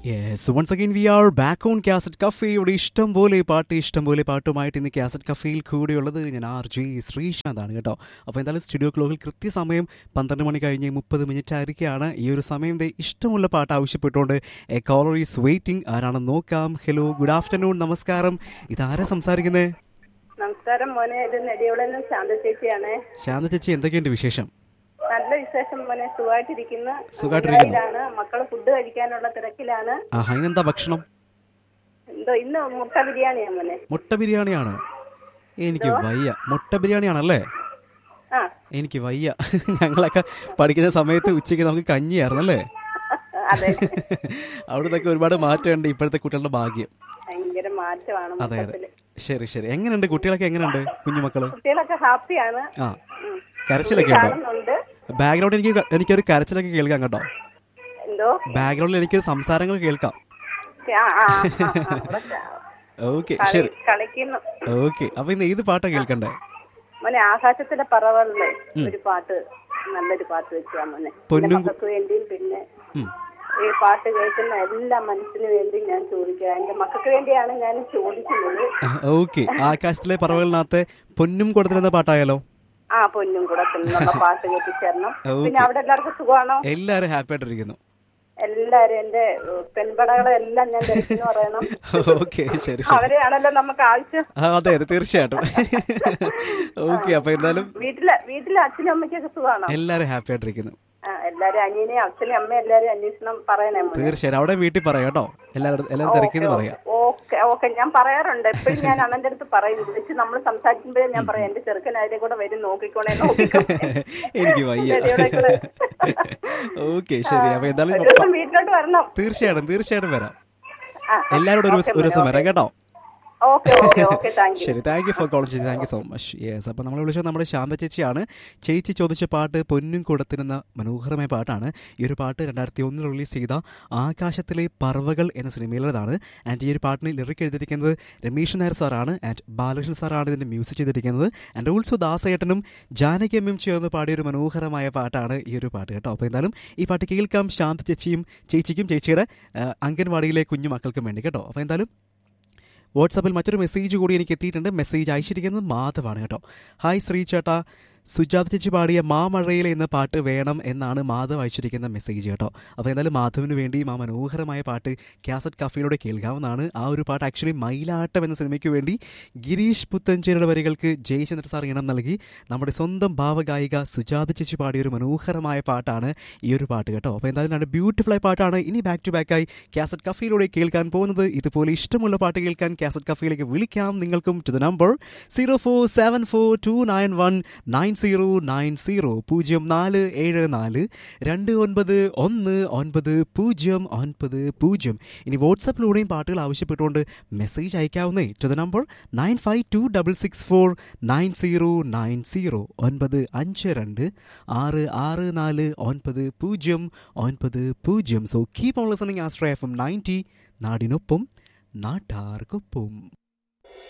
Yes once again we are back on cassette cafe ഇവിടെ ഇഷ്ടം പോലെ പാട്ട് ഇഷ്ടം പോലെ പാട്ടുമായിട്ട് ഇന്ന് കാസറ്റ് കഫേയിൽ കൂടെയുള്ളത് ഞാൻ ആർ ജി ശ്രീശാന്താണ് കേട്ടോ അപ്പോൾ എന്തായാലും സ്റ്റുഡിയോ ക്ലോക്കിൽ കൃത്യസമയം പന്ത്രണ്ട് മണി കഴിഞ്ഞ് മുപ്പത് മിനിറ്റ് ആയിരിക്കുകയാണ് ഈ ഒരു സമയം ദേ ഇഷ്ടമുള്ള പാട്ട് ആവശ്യപ്പെട്ടുകൊണ്ട് എ കോളർ ഈസ് വെയിറ്റിംഗ് ആരാണെന്ന് നോക്കാം ഹലോ ഗുഡ് ആഫ്റ്റർനൂൺ നമസ്കാരം ഇതാരാ സംസാരിക്കുന്നത് നമസ്കാരം മോനെ ഇത് നെടിയോളിൽ ശാന്ത ചേച്ചിയാണ് ശാന്ത ചേച്ചി എന്തൊക്കെയുണ്ട് വിശേഷം നല്ല വിശേഷം മോനെ സുഖമായിട്ടിരിക്കുന്നു സുഖമായിട്ടിരിക്കുന്നു. ദുബായിലാണ്. മക്കള് ഫുഡ് കഴിക്കാനുള്ള തിരക്കിലാണ് ആഹാ ഇന്നെന്താ ഭക്ഷണം എന്തോ ഇന്ന് മുട്ട ബിരിയാണിയാ മോനെ മുട്ട ബിരിയാണിയാണ് എനിക്ക് വയ്യ മുട്ട ബിരിയാണിയാണല്ലേ ആ എനിക്ക് വയ്യ ഞങ്ങളൊക്കെ പഠിക്കുന്ന സമയത്ത് ഉച്ചയ്ക്ക് നമുക്ക് കഞ്ഞിയായിരുന്നു അല്ലേ അതെ അവിടുന്നൊക്കെ ഒരുപാട് മാറ്റമുണ്ട് ഇപ്പോഴത്തെ കുട്ടികളുടെ ഭാഗ്യം ഭയങ്കര മാറ്റമാണ് അതെ അതെ മൊത്തത്തില് ശരി ശരി എങ്ങനെയുണ്ട് കുട്ടികളൊക്കെ എങ്ങനെയുണ്ട് കുഞ്ഞുമക്കള് കുട്ടികളൊക്കെ ഹാപ്പിയാണ് ആ ഉം. കരച്ചിലൊക്കെ ഉണ്ടോ കാണുന്നുണ്ട് ബാക്ക്ഗ്രൗണ്ട് എനിക്ക് ക- എനിക്കൊരു കരച്ചിലൊക്കെ കേൾക്കാം കേട്ടോ എന്തോ ബാക്ക്ഗ്രൗണ്ടിൽ എനിക്ക് സംസാരങ്ങൾ കേൾക്കാം ആ, ആ, ആ, ആ, അവിടെ ക- ഓക്കെ കളി- ശരി കളിക്കുന്നു ഓക്കെ അപ്പൊ ഇന്ന് ഏത് പാട്ടാ കേൾക്കണ്ടേ മോനെ ആകാശത്തിലെ പറവകളിലെ ഒരു പാട്ട് നല്ലൊരു പാട്ട് വെച്ചാ മോനെ എന്റെ പൊന്നും കു- മക്കൾക്ക് വേണ്ടിയും പിന്നെ ഉം. ഈ പാട്ട് കേൾക്കുന്ന എല്ലാ മനസ്സിന് വേണ്ടി ഞാൻ ചോദിക്കുക എന്റെ മക്കൾക്ക് വേണ്ടിയാണ് ഞാൻ ചോദിക്കുന്നത് ഓക്കെ ആകാശത്തിലെ പറവകളിനകത്തെ പൊന്നും കൊടുത്തിരുന്ന പാട്ടായാലോ ആ പൊന്നും കൂടെ എന്നുള്ള പാട്ട് കേൾപ്പിച്ചേരണം ഓക്കേ. പിന്നെ അവിടെ എല്ലാവർക്കും സുഖമാണോ എല്ലാരും ഹാപ്പി ആയിട്ടിരിക്കുന്നു എല്ലാരും എന്റെ ഏഹ്, പെൺപടകളെ എല്ലാം ഞാൻ തിരക്കിന്ന് പറയണം ഓക്കെ ശരി ശരി അവരെയാണല്ലോ നമുക്ക് ആവശ്യം ആ, അതെ അതെ തീർച്ചയായിട്ടും ഓക്കെ അപ്പൊ എന്തായാലും വീട്ടിലെ വീട്ടിലെ അച്ഛനും അമ്മയ്ക്കൊക്കെ സുഖമാണോ എല്ലാരും ഹാപ്പി ആയിട്ടിരിക്കുന്നു ആ എല്ലാരും അനിയനെയും അച്ഛനെയും അമ്മയും എല്ലാരും അന്വേഷണം പറയണേ മോനെ. തീർച്ചയായിട്ടും അവിടെ വീട്ടിൽ പറയാം കേട്ടോ എല്ലാവരും എല്ലാവരും തിരക്കിന്ന് പറയാം ഓക്കെ ഓക്കെ ഞാൻ പറയാറുണ്ട് എപ്പോഴും ഞാൻ അണ്ണന്റെ അടുത്ത് പറയും വിളിച്ച് നമ്മൾ സംസാരിക്കുമ്പോഴേ ഞാൻ പറയാം എന്റെ ചെറുക്കൻ അതിലെ കൂടെ വരും നോക്കിക്കോണേ നോക്കിക്കോണേ എനിക്ക് വയ്യ റേഡിയോയുടെ കൂടെ. ഓക്കെ ശരി അപ്പൊ ഒരു എന്തായാലും ദിവസം വീട്ടിലോട്ട് വരണം തീർച്ചയായിട്ടും തീർച്ചയായിട്ടും വരാം ആ, എല്ലാവരോടും ഒരു ഓക്കെ ഒരു ദിവസം വരാം കേട്ടോ okay okay okay thank you ശരി താങ്ക് യു ഫോർ കോളിംഗ് ചേച്ചി thank you so much yes അപ്പോൾ നമ്മൾ വിളിച്ചത് നമ്മുടെ ശാന്ത ചേച്ചിയാണ് ചേച്ചി ചോദിച്ച പാട്ട് പൊന്നും കൊടുത്തിരുന്ന മനോഹരമായ പാട്ടാണ് ഈ ഒരു പാട്ട് രണ്ടായിരത്തി ഒന്നിൽ റിലീസ് ചെയ്ത ആകാശത്തിലെ പറവകൾ എന്ന സിനിമയിലേതാണ് ആൻഡ് ഈ ഒരു പാട്ടിന് ലിറിക് എഴുതിയിരിക്കുന്നത് രമേശ് നായർ സാറാണ് ആൻഡ് ബാലകൃഷ്ണൻ സാറാണ് ഇതിൻ്റെ മ്യൂസിക് ചെയ്തിരിക്കുന്നത് ആൻഡ് ഓൾസോ ദാസേട്ടനും ജാനകി അമ്മയും ചേർന്ന് പാടിയ ഒരു മനോഹരമായ പാട്ടാണ് ഈ ഒരു പാട്ട് കേട്ടോ അപ്പോൾ എന്തായാലും ഈ പാട്ട് കേൾക്കാം ശാന്ത ചേച്ചിയും ചേച്ചിക്കും ചേച്ചിയുടെ ആ, അംഗൻവാടിയിലെ കുഞ്ഞു മക്കൾക്കും വേണ്ടി കേട്ടോ അപ്പോൾ എന്തായാലും വാട്സാപ്പിൽ മറ്റൊരു മെസ്സേജ് കൂടി എനിക്ക് എത്തിയിട്ടുണ്ട് മെസ്സേജ് അയച്ചിരിക്കുന്നത് മാധവാണ് കേട്ടോ ഹായ് ശ്രീ ചേട്ടാ സുജാത ചേച്ചി പാടിയ മാമഴയിലെ എന്ന പാട്ട് വേണം എന്നാണ് മാധവ് അയച്ചിരിക്കുന്ന മെസ്സേജ് കേട്ടോ അപ്പോൾ എന്തായാലും മാധവിന് വേണ്ടിയും ആ മനോഹരമായ പാട്ട് കാസറ്റ് കഫയിലൂടെ കേൾക്കാവുന്നതാണ് ആ ഒരു പാട്ട് ആക്ച്വലി മയിലാട്ടം എന്ന സിനിമയ്ക്ക് വേണ്ടി ഗിരീഷ് പുത്തഞ്ചേരിയുടെ വരികൾക്ക് ജയചന്ദ്ര സാർ ഇണം നൽകി നമ്മുടെ സ്വന്തം ഭാവഗായിക സുജാത ചേച്ചി പാടിയ ഒരു മനോഹരമായ പാട്ടാണ് ഈ ഒരു പാട്ട് കേട്ടോ അപ്പോൾ എന്തായാലും നല്ല ബ്യൂട്ടിഫുൾ ആയ പാട്ടാണ് ഇനി ബാക്ക് ടു ബാക്കായി കാസറ്റ് കഫയിലൂടെ കേൾക്കാൻ പോകുന്നത് ഇതുപോലെ ഇഷ്ടമുള്ള പാട്ട് കേൾക്കാൻ കാസറ്റ് കഫയിലേക്ക് വിളിക്കാം നിങ്ങൾക്കും to the number zero four seven four two nine one nine zero nine zero പൂജ്യം നാല് ഏഴ് നാല് രണ്ട് ഒൻപത് ഒന്ന് ഒൻപത് പൂജ്യം ഒൻപത് പൂജ്യം ഇനി വാട്സപ്പിലൂടെയും പാട്ടുകൾ ആവശ്യപ്പെട്ടുകൊണ്ട് മെസ്സേജ് അയക്കാവുന്നേ to the number nine five two double six four nine zero nine zero ഒൻപത് അഞ്ച് രണ്ട് ആറ് ആറ് നാല് ഒൻപത് പൂജ്യം ഒൻപത് പൂജ്യം സോ കീപ് ഓൺ ലിസണിങ് ആസ്ട്രേ എഫ് എം നയൻറ്റി നാടിനൊപ്പം നാട്ടാർക്കൊപ്പം